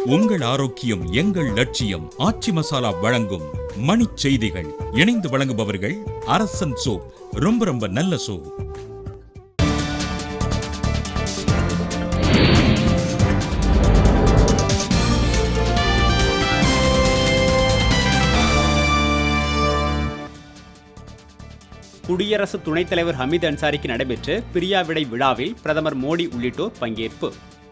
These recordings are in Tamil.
உங்கள் ஆரோக்கியம் எங்கள் லட்சியம் ஆச்சி மசாலா வழங்கும் மணிச் செய்திகள் இணைந்து வழங்குபவர்கள் அரசன் சோப் ரொம்ப ரொம்ப நல்ல சோப் குடியரசு துணைத் தலைவர் ஹமீத் அன்சாரிக்கு நடைபெற்ற பிரியாவிடை விழாவில் பிரதமர் மோடி உள்ளிட்டோர் பங்கேற்பு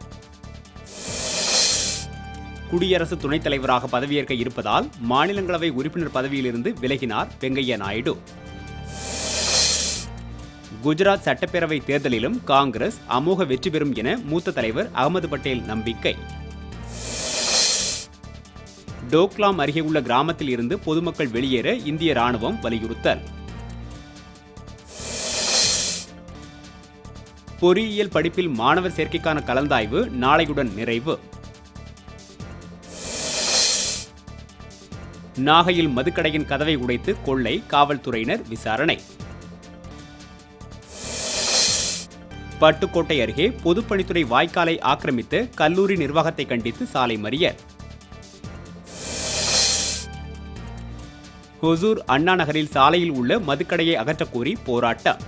குடியரசு துணைத் தலைவராக பதவியேற்க இருப்பதால் மாநிலங்களவை உறுப்பினர் பதவியிலிருந்து விலகினார் வெங்கையா நாயுடு குஜராத் சட்டப்பேரவை தேர்தலிலும் காங்கிரஸ் அமோக வெற்றி பெறும் என மூத்த தலைவர் அகமது பட்டேல் நம்பிக்கை டோக்லாம் அருகே உள்ள கிராமத்தில் இருந்து பொதுமக்கள் வெளியேற இந்திய ராணுவம் வலியுறுத்தல் பொறியியல் படிப்பில் மாணவர் சேர்க்கைக்கான கலந்தாய்வு நாளையுடன் நிறைவு நாகையில் மதுக்கடையின் கதவை உடைத்து கொள்ளை காவல்துறையினர் விசாரணை பட்டுக்கோட்டை அருகே பொதுப்பணித்துறை வாய்க்காலை ஆக்கிரமித்து கல்லூரி நிர்வாகத்தை கண்டித்து சாலை மறியல் ஹொசூர் அண்ணா நகரில் சாலையில் உள்ள மதுக்கடையை அகற்றக் கோரி போராட்டம்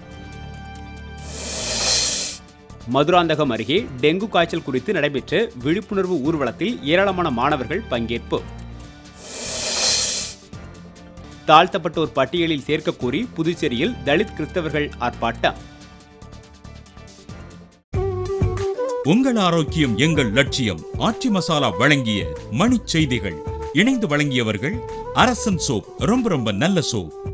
மதுராந்தகம் அருகே டெங்கு காய்ச்சல் குறித்து நடைபெற்ற விழிப்புணர்வு ஊர்வலத்தில் ஏராளமான மாணவர்கள் பங்கேற்பு தாழ்த்தப்பட்டோர் பட்டியலில் சேர்க்கக் கோரி புதுச்சேரியில் தலித் கிறிஸ்தவர்கள் ஆர்ப்பாட்டம் உங்கள் ஆரோக்கியம் எங்கள் லட்சியம் ஆச்சி மசாலா வழங்கிய மணிச் செய்திகள் இணைந்து வழங்கியவர்கள் அரசன் சோப் ரொம்ப ரொம்ப நல்ல சோப்